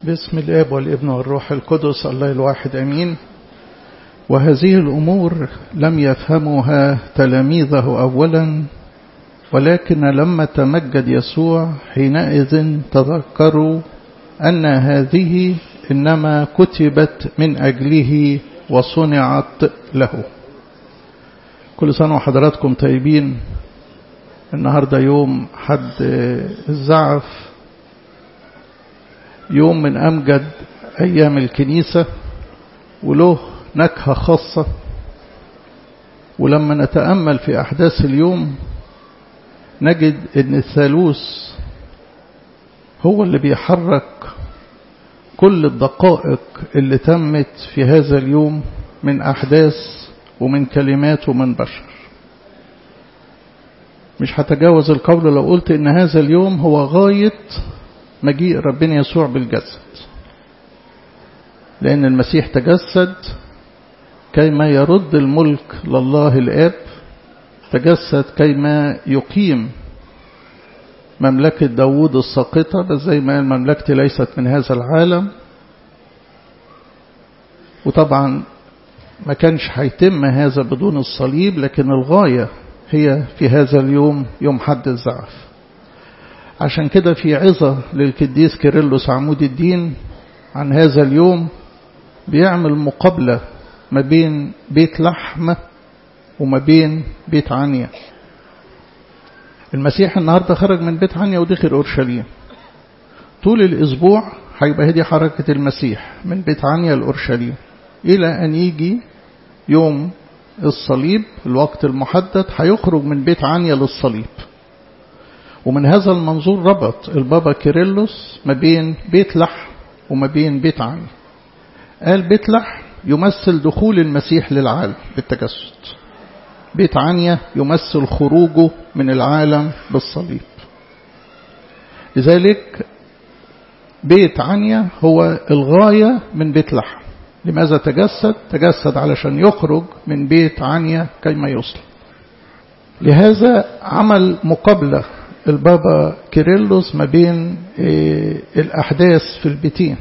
باسم الاب والابن والروح القدس الله الواحد امين وهذه الامور لم يفهمها تلاميذه اولا ولكن لما تمجد يسوع حينئذ تذكروا ان هذه انما كتبت من اجله وصنعت له كل سنه وحضراتكم طيبين النهارده يوم حد الزعف يوم من أمجد أيام الكنيسة وله نكهة خاصة ولما نتأمل في أحداث اليوم نجد أن الثالوث هو اللي بيحرك كل الدقائق اللي تمت في هذا اليوم من أحداث ومن كلمات ومن بشر مش هتجاوز القول لو قلت ان هذا اليوم هو غاية مجيء ربنا يسوع بالجسد لأن المسيح تجسد كيما يرد الملك لله الآب تجسد كيما يقيم مملكة داوود الساقطة بس زي ما قال مملكتي ليست من هذا العالم وطبعا ما كانش هيتم هذا بدون الصليب لكن الغاية هي في هذا اليوم يوم حد الزعف عشان كده في عظة للقديس كيرلس عمود الدين عن هذا اليوم بيعمل مقابلة ما بين بيت لحمة وما بين بيت عنيا المسيح النهاردة خرج من بيت عنيا ودخل أورشليم طول الأسبوع هيبقى هذه حركة المسيح من بيت عنيا لأورشليم إلى أن يجي يوم الصليب الوقت المحدد هيخرج من بيت عنيا للصليب ومن هذا المنظور ربط البابا كيرلس ما بين بيت لحم وما بين بيت عني قال بيت لحم يمثل دخول المسيح للعالم بالتجسد بيت عنيا يمثل خروجه من العالم بالصليب لذلك بيت عنيا هو الغاية من بيت لحم لماذا تجسد؟ تجسد علشان يخرج من بيت عنيا كيما يصل لهذا عمل مقابلة البابا كيرلس ما بين الأحداث في البيتين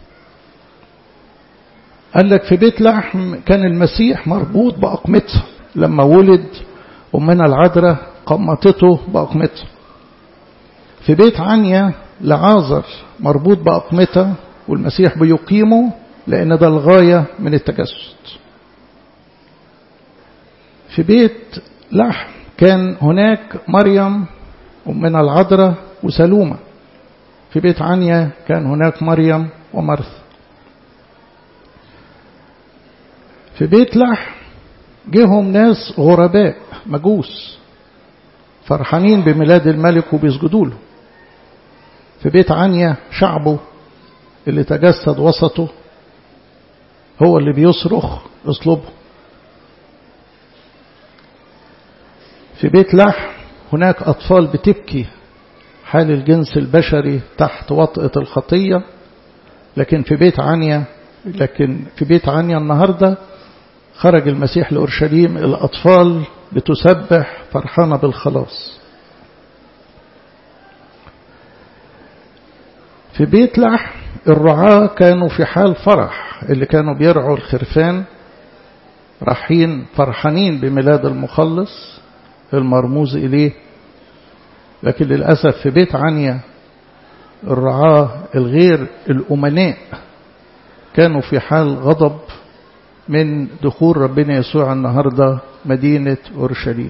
قال لك في بيت لحم كان المسيح مربوط بأقمتها لما ولد أمنا العذراء قمطته بأقمتها في بيت عنيا لعازر مربوط بأقمتة والمسيح بيقيمه لأن ده الغاية من التجسد في بيت لحم كان هناك مريم أمنا العذراء وسلومة في بيت عنيا كان هناك مريم ومرث في بيت لحم جيهم ناس غرباء مجوس فرحانين بميلاد الملك وبيسجدوا له في بيت عنيا شعبه اللي تجسد وسطه هو اللي بيصرخ اصلبه في بيت لحم هناك أطفال بتبكي حال الجنس البشري تحت وطئة الخطية لكن في بيت عنيا لكن في بيت عنيا النهاردة خرج المسيح لأورشليم الأطفال بتسبح فرحانة بالخلاص في بيت لحم الرعاة كانوا في حال فرح اللي كانوا بيرعوا الخرفان رايحين فرحانين بميلاد المخلص المرموز إليه لكن للأسف في بيت عنيا الرعاة الغير الأمناء كانوا في حال غضب من دخول ربنا يسوع النهاردة مدينة أورشليم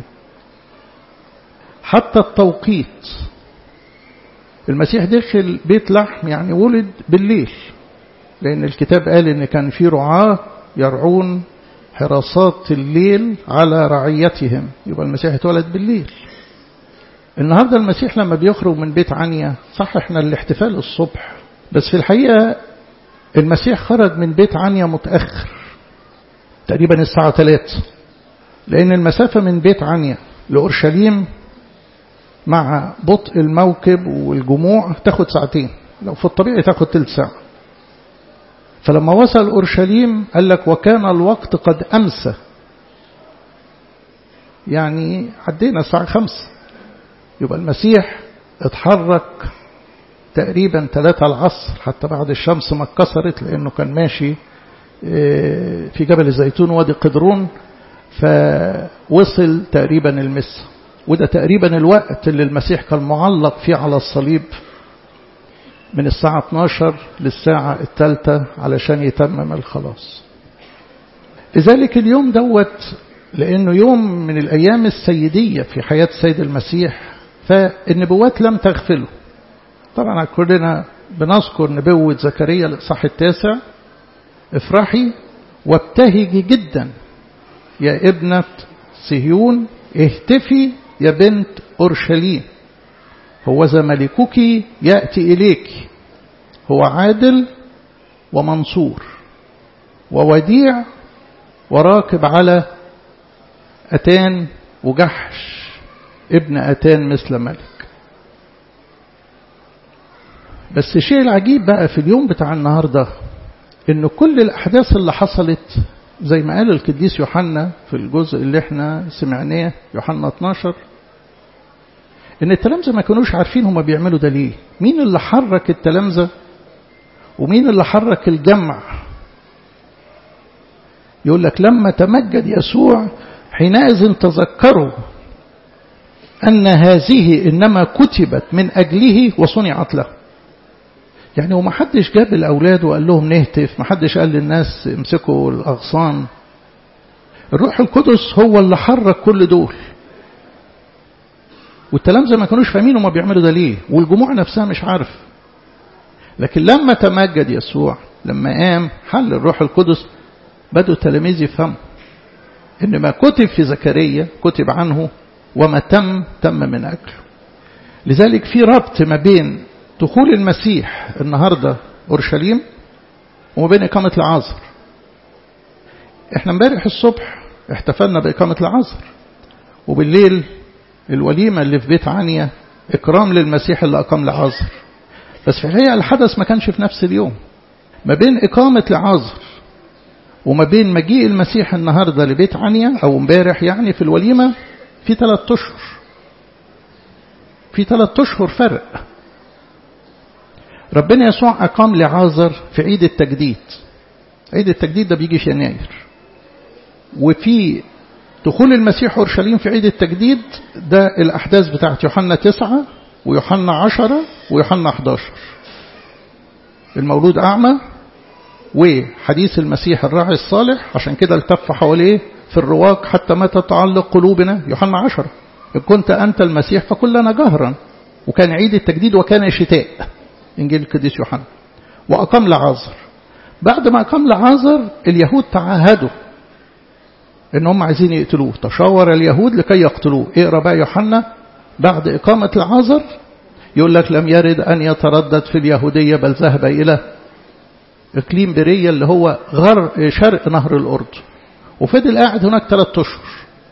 حتى التوقيت المسيح دخل بيت لحم يعني ولد بالليل لأن الكتاب قال إن كان في رعاة يرعون حراسات الليل على رعيتهم يبقى المسيح اتولد بالليل النهاردة المسيح لما بيخرج من بيت عنيا صح احنا الاحتفال الصبح بس في الحقيقة المسيح خرج من بيت عنيا متأخر تقريبا الساعة 3 لأن المسافة من بيت عنيا لأورشليم مع بطء الموكب والجموع تاخد ساعتين لو في الطبيعي تاخد تلت ساعة فلما وصل أورشليم قال لك وكان الوقت قد أمسى يعني عدينا الساعة خمسة يبقى المسيح اتحرك تقريبا ثلاثة العصر حتى بعد الشمس ما اتكسرت لأنه كان ماشي في جبل الزيتون وادي قدرون فوصل تقريبا المسا وده تقريبا الوقت اللي المسيح كان معلق فيه على الصليب من الساعة 12 للساعة الثالثة علشان يتمم الخلاص لذلك اليوم دوت لأنه يوم من الأيام السيدية في حياة السيد المسيح فالنبوات لم تغفله طبعا كلنا بنذكر نبوة زكريا الإصحاح التاسع افرحي وابتهجي جدا يا ابنة صهيون اهتفي يا بنت أورشليم هو ذا ملكك يأتي إليك هو عادل ومنصور ووديع وراكب على أتان وجحش ابن أتان مثل ملك بس الشيء العجيب بقى في اليوم بتاع النهاردة ان كل الأحداث اللي حصلت زي ما قال القديس يوحنا في الجزء اللي احنا سمعناه يوحنا 12 ان التلامذة ما كانوش عارفين هما بيعملوا ده ليه مين اللي حرك التلامذة ومين اللي حرك الجمع يقول لك لما تمجد يسوع حينئذ تذكروا أن هذه إنما كتبت من أجله وصنعت له يعني وما حدش جاب الأولاد وقال لهم نهتف ما حدش قال للناس امسكوا الأغصان الروح القدس هو اللي حرك كل دول والتلامذة ما كانوش فاهمين هما بيعملوا ده ليه والجموع نفسها مش عارف لكن لما تمجد يسوع لما قام حل الروح القدس بدوا التلاميذ يفهموا ان ما كتب في زكريا كتب عنه وما تم تم من اجله لذلك في ربط ما بين دخول المسيح النهارده اورشليم وما بين اقامه العازر احنا امبارح الصبح احتفلنا باقامه العازر وبالليل الوليمه اللي في بيت عنيا اكرام للمسيح اللي اقام العازر بس في الحقيقه الحدث ما كانش في نفس اليوم ما بين اقامه العازر وما بين مجيء المسيح النهاردة لبيت عنيا أو امبارح يعني في الوليمة في ثلاث أشهر في ثلاث أشهر فرق ربنا يسوع أقام لعازر في عيد التجديد عيد التجديد ده بيجي في يناير وفي دخول المسيح أورشليم في عيد التجديد ده الأحداث بتاعت يوحنا تسعة ويوحنا عشرة ويوحنا 11 المولود أعمى وحديث المسيح الراعي الصالح عشان كده التف حواليه في الرواق حتى ما تتعلق قلوبنا يوحنا عشرة إن كنت أنت المسيح فكلنا جهرا وكان عيد التجديد وكان شتاء إنجيل القديس يوحنا وأقام لعازر بعد ما أقام لعازر اليهود تعاهدوا إن هم عايزين يقتلوه تشاور اليهود لكي يقتلوه اقرأ بقى يوحنا بعد إقامة العازر يقول لك لم يرد أن يتردد في اليهودية بل ذهب إلى إقليم برية اللي هو غر شرق نهر الأردن وفضل قاعد هناك ثلاثة أشهر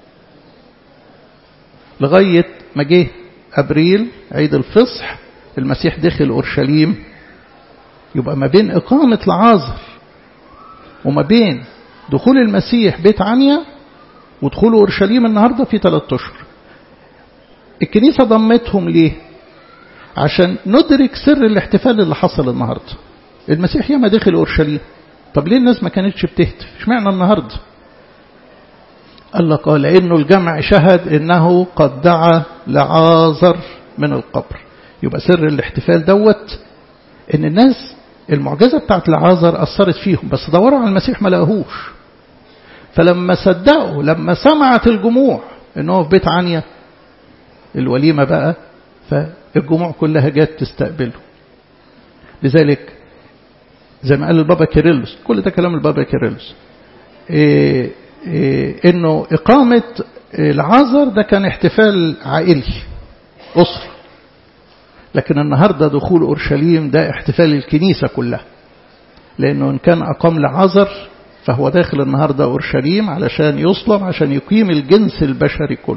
لغاية ما جه أبريل عيد الفصح المسيح دخل أورشليم يبقى ما بين إقامة العازر وما بين دخول المسيح بيت عنيا ودخول أورشليم النهاردة في ثلاثة أشهر الكنيسة ضمتهم ليه عشان ندرك سر الاحتفال اللي حصل النهارده المسيح ياما دخل اورشليم طب ليه الناس ما كانتش بتهتف اشمعنى النهارده قال لك قال لانه الجمع شهد انه قد دعا لعازر من القبر يبقى سر الاحتفال دوت ان الناس المعجزه بتاعت لعازر اثرت فيهم بس دوروا على المسيح ما لقاهوش فلما صدقوا لما سمعت الجموع ان هو في بيت عنيا الوليمه بقى فالجموع كلها جت تستقبله لذلك زي ما قال البابا كيرلس كل ده كلام البابا كيرلس إيه إيه انه اقامة العازر ده كان احتفال عائلي اسرة لكن النهاردة دخول اورشليم ده احتفال الكنيسة كلها لانه ان كان اقام لعازر فهو داخل النهاردة اورشليم علشان يصلب عشان يقيم الجنس البشري كله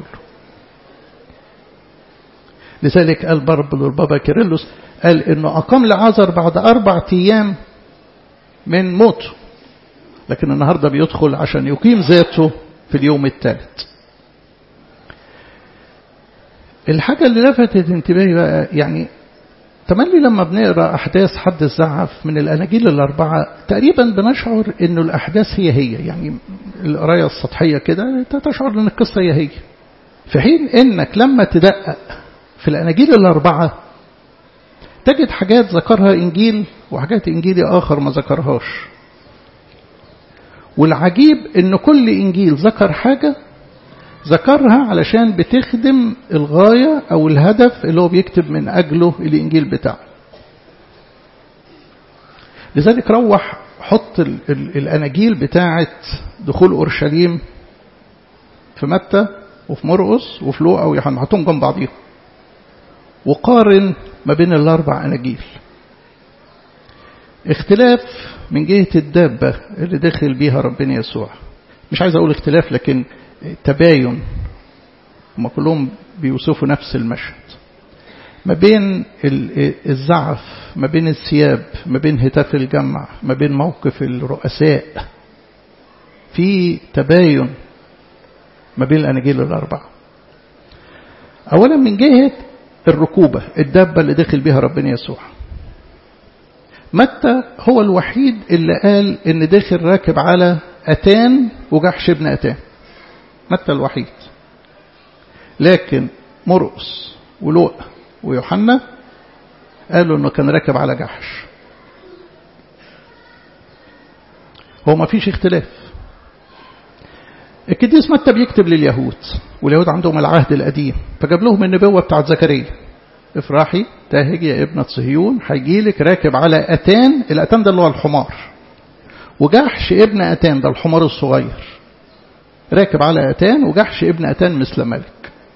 لذلك قال برضه البابا كيرلس قال انه اقام لعازر بعد اربع ايام من موته لكن النهارده بيدخل عشان يقيم ذاته في اليوم الثالث الحاجة اللي لفتت انتباهي بقى يعني تملي لما بنقرا احداث حد الزعف من الاناجيل الاربعه تقريبا بنشعر انه الاحداث هي هي يعني القرايه السطحيه كده تشعر ان القصه هي هي في حين انك لما تدقق في الاناجيل الاربعه تجد حاجات ذكرها انجيل وحاجات انجيلي اخر ما ذكرهاش والعجيب ان كل انجيل ذكر حاجه ذكرها علشان بتخدم الغاية أو الهدف اللي هو بيكتب من أجله الإنجيل بتاعه لذلك روح حط ال ال الأناجيل بتاعة دخول أورشليم في متى وفي مرقس وفي لوقا ويوحنا حطهم جنب بعضيهم وقارن ما بين الأربع أناجيل اختلاف من جهة الدابة اللي دخل بيها ربنا يسوع مش عايز أقول اختلاف لكن تباين هم كلهم بيوصفوا نفس المشهد ما بين الزعف ما بين الثياب ما بين هتاف الجمع ما بين موقف الرؤساء في تباين ما بين الأناجيل الأربعة أولا من جهة الركوبة الدابة اللي دخل بها ربنا يسوع متى هو الوحيد اللي قال ان داخل راكب على أتان وجحش ابن أتان متى الوحيد لكن مرقس ولوقا ويوحنا قالوا انه كان راكب على جحش هو ما فيش اختلاف القديس متى بيكتب لليهود واليهود عندهم العهد القديم فجاب لهم النبوة بتاعت زكريا افرحي تاهجي يا ابنة صهيون هيجي لك راكب على أتان الأتان ده اللي هو الحمار وجحش ابن أتان ده الحمار الصغير راكب على أتان وجحش ابن أتان مثل ملك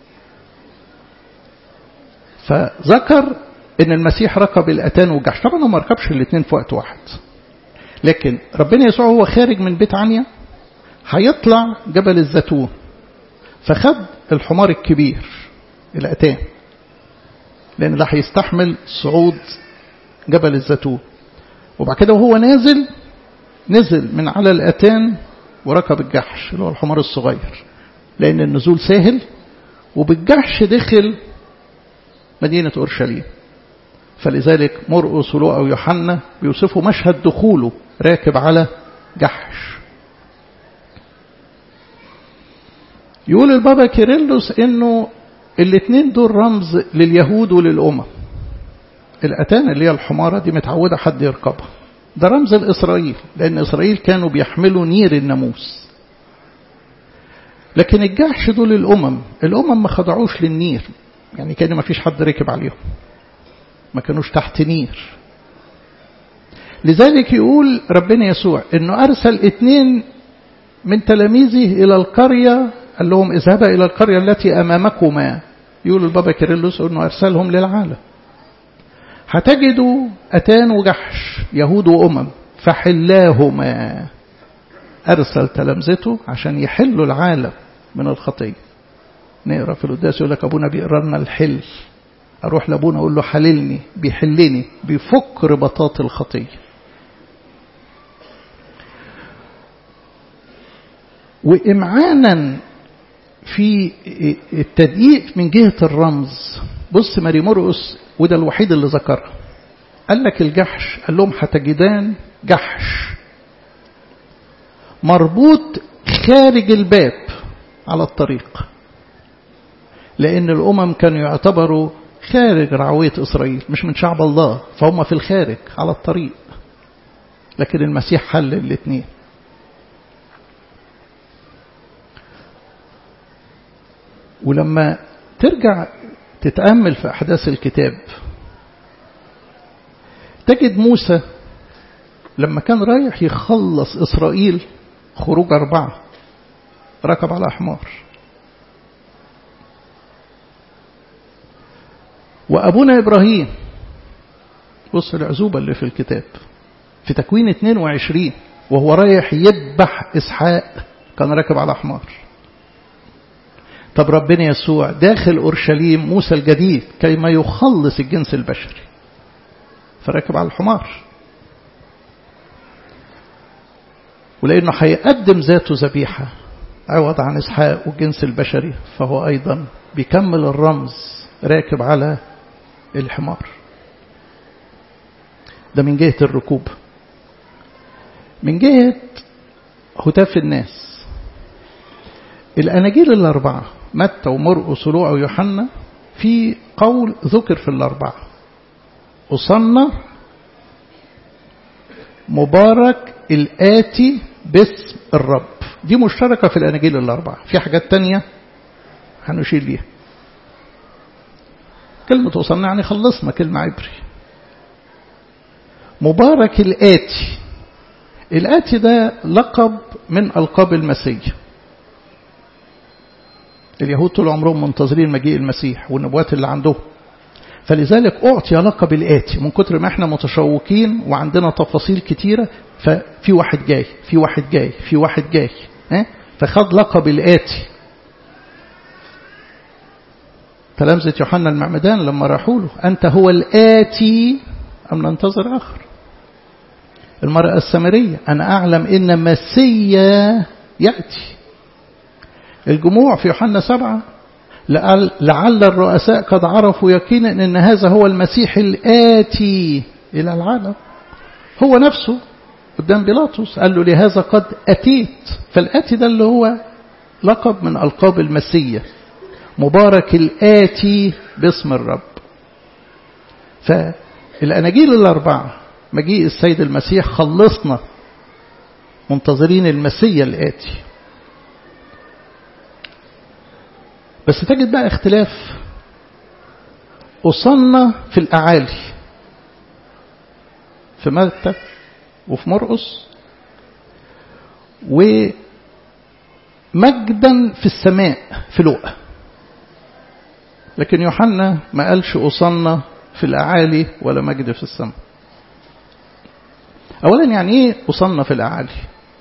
فذكر ان المسيح ركب الأتان وجحش طبعا هو ما ركبش الاثنين في وقت واحد لكن ربنا يسوع هو خارج من بيت عنيا هيطلع جبل الزيتون فخد الحمار الكبير الأتان لأن ده هيستحمل صعود جبل الزيتون وبعد كده وهو نازل نزل من على الأتان وركب الجحش اللي هو الحمار الصغير لأن النزول سهل وبالجحش دخل مدينة أورشليم فلذلك مرقس ولوقا ويوحنا بيوصفوا مشهد دخوله راكب على جحش يقول البابا كيرلس انه الاثنين دول رمز لليهود وللأمم الأتان اللي هي الحمارة دي متعودة حد يركبها ده رمز لإسرائيل لأن إسرائيل كانوا بيحملوا نير الناموس لكن الجحش دول الأمم الأمم ما خضعوش للنير يعني كان ما فيش حد ركب عليهم ما كانوش تحت نير لذلك يقول ربنا يسوع انه ارسل اثنين من تلاميذه الى القرية قال لهم اذهبا الى القرية التي امامكما يقول البابا كيرلس انه ارسلهم للعالم هتجدوا اتان وجحش يهود وامم فحلاهما ارسل تلامذته عشان يحلوا العالم من الخطيه نقرا في القداس يقول لك ابونا بيقرا لنا الحل اروح لابونا اقول له حللني بيحلني بيفك ربطات الخطيه وامعانا في التدقيق من جهه الرمز بص ماري مرقس وده الوحيد اللي ذكرها قال لك الجحش قال لهم هتجدان جحش مربوط خارج الباب على الطريق لأن الأمم كانوا يعتبروا خارج رعوية إسرائيل مش من شعب الله فهم في الخارج على الطريق لكن المسيح حل الاثنين ولما ترجع تتأمل في أحداث الكتاب تجد موسى لما كان رايح يخلص إسرائيل خروج أربعة ركب على حمار وأبونا إبراهيم بص العزوبة اللي في الكتاب في تكوين 22 وهو رايح يذبح إسحاق كان راكب على حمار طب ربنا يسوع داخل أورشليم موسى الجديد كيما يخلص الجنس البشري فراكب على الحمار ولأنه هيقدم ذاته ذبيحة عوض عن إسحاق والجنس البشري فهو أيضا بيكمل الرمز راكب على الحمار ده من جهة الركوب من جهة هتاف الناس الأناجيل الأربعة متى ومرقس ولوقا ويوحنا في قول ذكر في الأربعة أصنى مبارك الآتي باسم الرب دي مشتركة في الأناجيل الأربعة في حاجات تانية هنشير ليها كلمة وصلنا يعني خلصنا كلمة عبري مبارك الآتي الآتي ده لقب من ألقاب المسيح اليهود طول عمرهم منتظرين مجيء المسيح والنبوات اللي عندهم فلذلك أعطي لقب الآتي من كتر ما احنا متشوقين وعندنا تفاصيل كتيرة ففي واحد جاي في واحد جاي في واحد جاي اه؟ فخد لقب الآتي تلامذة يوحنا المعمدان لما راحوا له أنت هو الآتي أم ننتظر آخر المرأة السامرية أنا أعلم إن مسيا يأتي الجموع في يوحنا سبعة لعل الرؤساء قد عرفوا يقينا أن هذا هو المسيح الآتي إلى العالم هو نفسه قدام بيلاطس قال له لهذا قد أتيت فالآتي ده اللي هو لقب من ألقاب المسيح مبارك الآتي باسم الرب فالأناجيل الأربعة مجيء السيد المسيح خلصنا منتظرين المسيا الآتي بس تجد بقى اختلاف وصلنا في الأعالي في متى وفي مرقس ومجدا في السماء في لؤى لكن يوحنا ما قالش أصلنا في الأعالي ولا مجد في السماء أولا يعني إيه أصلنا في الأعالي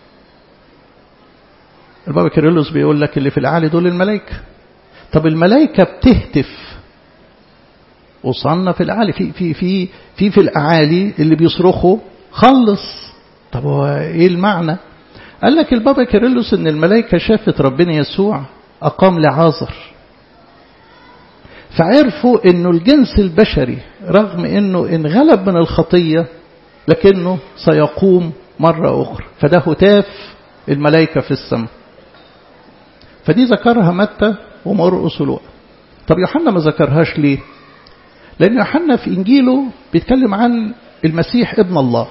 البابا كيرلس بيقول لك اللي في الأعالي دول الملائكة طب الملائكة بتهتف وصلنا في الأعالي في في في في في الأعالي اللي بيصرخوا خلص طب هو إيه المعنى؟ قال لك البابا كيرلس إن الملائكة شافت ربنا يسوع أقام لعازر فعرفوا إنه الجنس البشري رغم إنه انغلب من الخطية لكنه سيقوم مرة أخرى فده هتاف الملائكة في السماء فدي ذكرها متى ومرقس ولوقا طب يوحنا ما ذكرهاش ليه لأن يوحنا في إنجيله بيتكلم عن المسيح ابن الله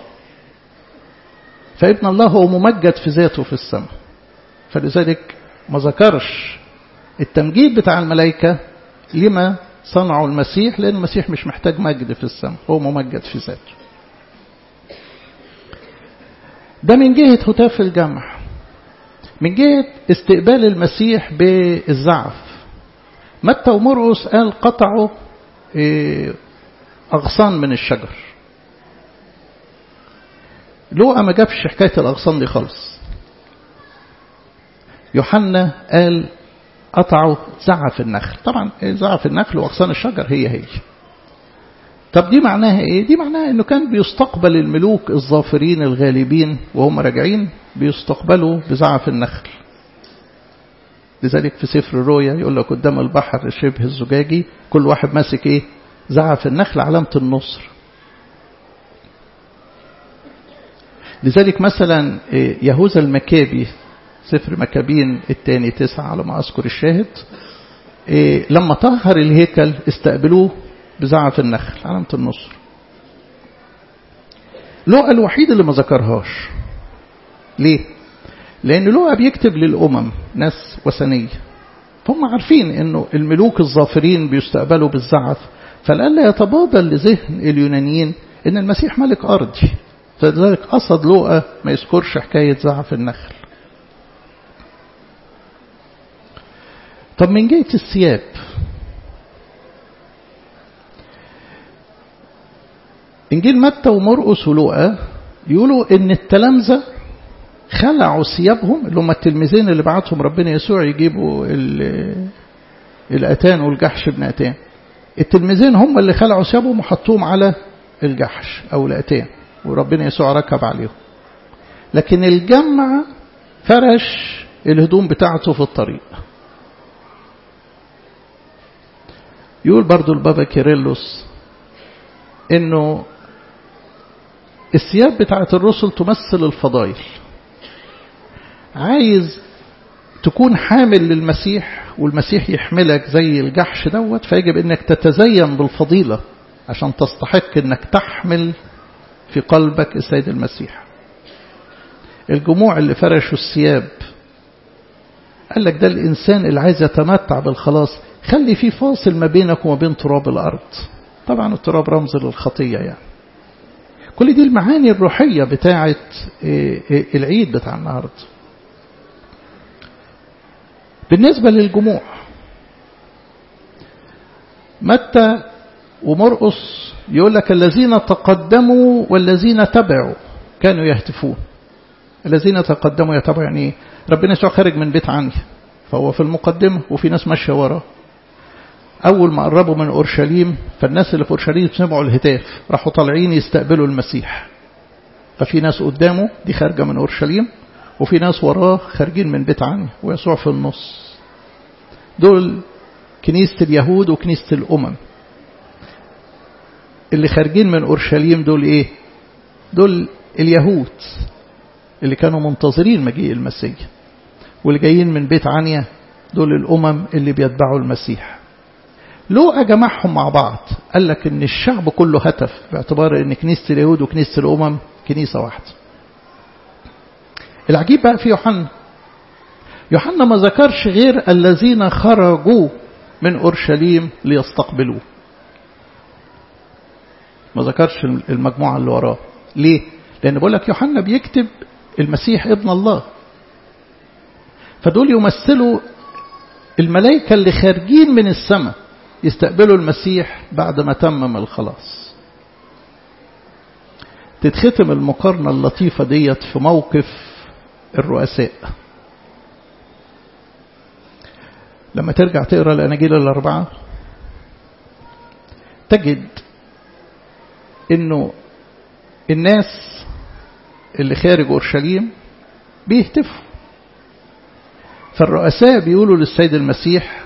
فابن الله هو ممجد في ذاته في السماء فلذلك ما ذكرش التمجيد بتاع الملائكة لما صنعوا المسيح لأن المسيح مش محتاج مجد في السماء هو ممجد في ذاته ده من جهة هتاف الجمع من جهة استقبال المسيح بالزعف متى ومرقس قال قطعوا أغصان من الشجر لوقا ما جابش حكاية الأغصان دي خالص يوحنا قال قطعوا زعف النخل طبعا زعف النخل وأغصان الشجر هي هي طب دي معناها ايه دي معناها انه كان بيستقبل الملوك الظافرين الغالبين وهم راجعين بيستقبلوا بزعف النخل لذلك في سفر الرؤيا يقول لك قدام البحر شبه الزجاجي كل واحد ماسك ايه زعف النخل علامة النصر لذلك مثلا يهوذا المكابي سفر مكابين الثاني تسعة على ما أذكر الشاهد لما طهر الهيكل استقبلوه بزعف النخل علامة النصر لوقا الوحيد اللي ما ذكرهاش ليه لأن لوقا بيكتب للأمم ناس وثنية فهم عارفين أنه الملوك الظافرين بيستقبلوا بالزعف فلألا يتبادل لذهن اليونانيين أن المسيح ملك أرضي فلذلك قصد لوقا ما يذكرش حكاية زعف النخل طب من جهة الثياب إنجيل متى ومرقس ولوقا يقولوا إن التلامذة خلعوا ثيابهم اللي هم التلميذين اللي بعتهم ربنا يسوع يجيبوا الأتان والجحش بن أتان التلميذين هم اللي خلعوا ثيابهم وحطوهم على الجحش أو الأتان وربنا يسوع ركب عليهم لكن الجمع فرش الهدوم بتاعته في الطريق يقول برضو البابا كيرلس انه الثياب بتاعت الرسل تمثل الفضائل عايز تكون حامل للمسيح والمسيح يحملك زي الجحش دوت فيجب انك تتزين بالفضيلة عشان تستحق انك تحمل في قلبك السيد المسيح الجموع اللي فرشوا الثياب قال لك ده الإنسان اللي عايز يتمتع بالخلاص خلي في فاصل ما بينك وما بين تراب الأرض طبعا التراب رمز للخطية يعني كل دي المعاني الروحية بتاعة العيد بتاع النهاردة بالنسبة للجموع متى ومرقص يقول لك الذين تقدموا والذين تبعوا كانوا يهتفون الذين تقدموا يتبعوا يعني ربنا يسوع خارج من بيت عني فهو في المقدمة وفي ناس ماشية وراه أول ما قربوا من أورشليم فالناس اللي في أورشليم سمعوا الهتاف راحوا طالعين يستقبلوا المسيح ففي ناس قدامه دي خارجة من أورشليم وفي ناس وراه خارجين من بيت عني ويسوع في النص دول كنيسة اليهود وكنيسة الأمم اللي خارجين من أورشليم دول إيه دول اليهود اللي كانوا منتظرين مجيء المسيح واللي جايين من بيت عنيا دول الأمم اللي بيتبعوا المسيح لو جمعهم مع بعض قال لك ان الشعب كله هتف باعتبار ان كنيسة اليهود وكنيسة الأمم كنيسة واحدة العجيب بقى في يوحنا يوحنا ما ذكرش غير الذين خرجوا من أورشليم ليستقبلوه ما ذكرش المجموعة اللي وراه ليه؟ لأن بقول لك يوحنا بيكتب المسيح ابن الله فدول يمثلوا الملائكة اللي خارجين من السماء يستقبلوا المسيح بعد ما تمم الخلاص تتختم المقارنة اللطيفة ديت في موقف الرؤساء لما ترجع تقرأ الأناجيل الأربعة تجد انه الناس اللي خارج أورشليم بيهتفوا فالرؤساء بيقولوا للسيد المسيح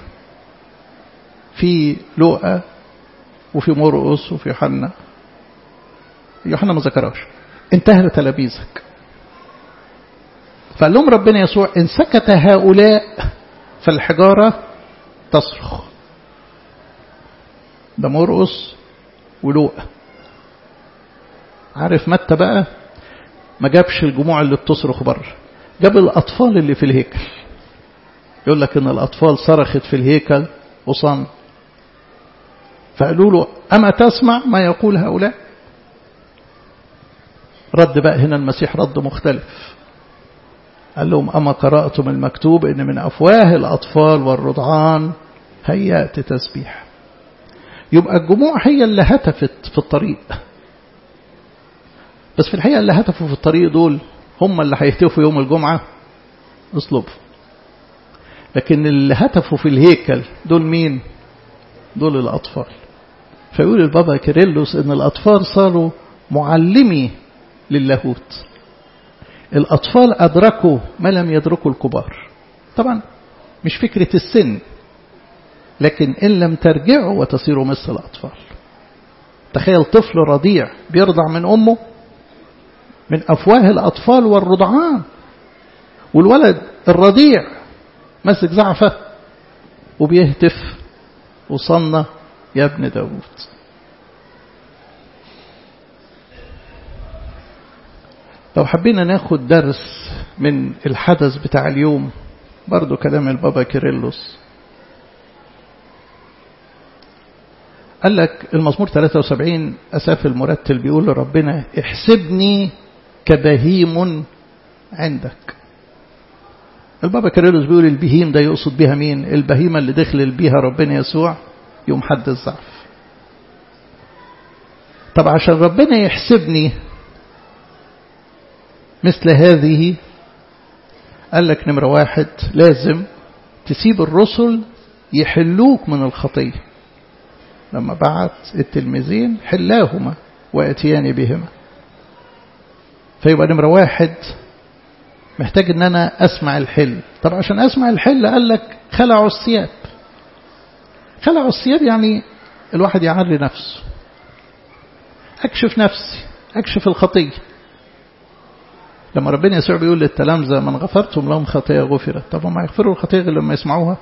في لوقا وفي مرقس وفي يوحنا يوحنا ما ذكرهاش انتهى تلاميذك فقال لهم ربنا يسوع إن سكت هؤلاء فالحجارة تصرخ ده مرقس ولوقا عارف متى بقى ما جابش الجموع اللي بتصرخ بره جاب الأطفال اللي في الهيكل يقول لك إن الأطفال صرخت في الهيكل وصن فقالوا له أما تسمع ما يقول هؤلاء رد بقى هنا المسيح رد مختلف قال لهم أما قرأتم المكتوب إن من أفواه الأطفال والرضعان هيأت تسبيح يبقى الجموع هي اللي هتفت في الطريق بس في الحقيقة اللي هتفوا في الطريق دول هم اللي هيهتفوا يوم الجمعة اصلبوا لكن اللي هتفوا في الهيكل دول مين دول الأطفال فيقول البابا كيرلس ان الأطفال صاروا معلمي للاهوت الأطفال أدركوا ما لم يدركوا الكبار طبعا مش فكرة السن لكن إن لم ترجعوا وتصيروا مثل الأطفال تخيل طفل رضيع بيرضع من أمه من أفواه الأطفال والرضعان والولد الرضيع ماسك زعفة وبيهتف وصلنا يا ابن داود لو حبينا ناخد درس من الحدث بتاع اليوم برضو كلام البابا كيرلس قال لك المزمور 73 أساف المرتل بيقول لربنا احسبني كبهيم عندك البابا كيرلس بيقول البهيم ده يقصد بها مين البهيمة اللي دخل بيها ربنا يسوع يوم حد الزعف طب عشان ربنا يحسبني مثل هذه قال لك نمرة واحد لازم تسيب الرسل يحلوك من الخطية لما بعت التلميذين حلاهما واتياني بهما فيبقى نمرة واحد محتاج ان انا اسمع الحل طب عشان اسمع الحل قال لك خلعوا الثياب خلعوا الثياب يعني الواحد يعري نفسه اكشف نفسي أكشف الخطية لما ربنا يسوع بيقول للتلامذة من غفرتم لهم خطية غفرت طب هم يغفروا الخطية غير لما يسمعوها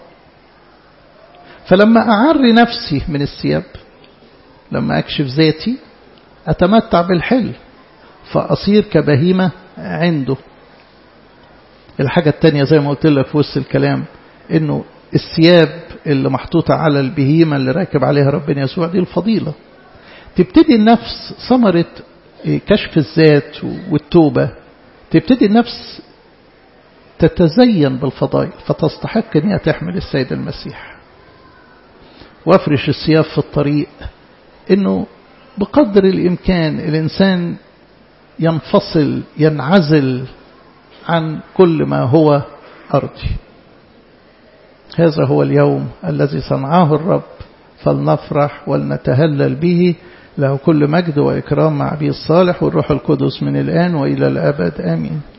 فلما أعري نفسي من الثياب لما أكشف ذاتي أتمتع بالحل فأصير كبهيمة عنده الحاجة التانية زي ما قلت لك في وسط الكلام إنه الثياب اللي محطوطة على البهيمة اللي راكب عليها ربنا يسوع دي الفضيلة تبتدي النفس ثمرة كشف الذات والتوبة تبتدي النفس تتزين بالفضائل فتستحق ان هي تحمل السيد المسيح وافرش الثياب في الطريق انه بقدر الامكان الانسان ينفصل ينعزل عن كل ما هو ارضي هذا هو اليوم الذي صنعه الرب فلنفرح ولنتهلل به له كل مجد وإكرام مع أبي الصالح والروح القدس من الآن وإلى الأبد آمين